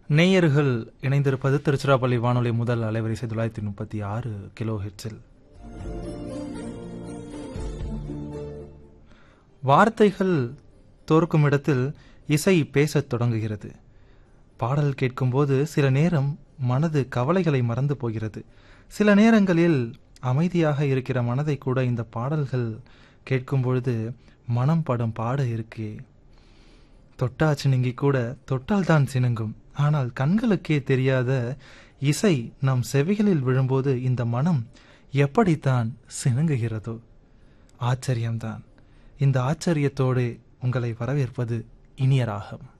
நேயர்கள் இணைந்திருப்பது திருச்சிராப்பள்ளி வானொலி முதல் அலைவரிசை தொள்ளாயிரத்தி முப்பத்தி ஆறு கிலோ ஹெட்ஸில் வார்த்தைகள் தோற்கும் இடத்தில் இசை பேசத் தொடங்குகிறது பாடல் கேட்கும்போது சில நேரம் மனது கவலைகளை மறந்து போகிறது சில நேரங்களில் அமைதியாக இருக்கிற மனதை கூட இந்த பாடல்கள் கேட்கும் பொழுது மனம் படும் பாட இருக்கே தொட்டா சினுங்கி கூட தொட்டால் தான் சினுங்கும் ஆனால் கண்களுக்கே தெரியாத இசை நம் செவிகளில் விழும்போது இந்த மனம் எப்படித்தான் சினுங்குகிறதோ ஆச்சரியம்தான் இந்த ஆச்சரியத்தோடு உங்களை வரவேற்பது இனிய ராகம்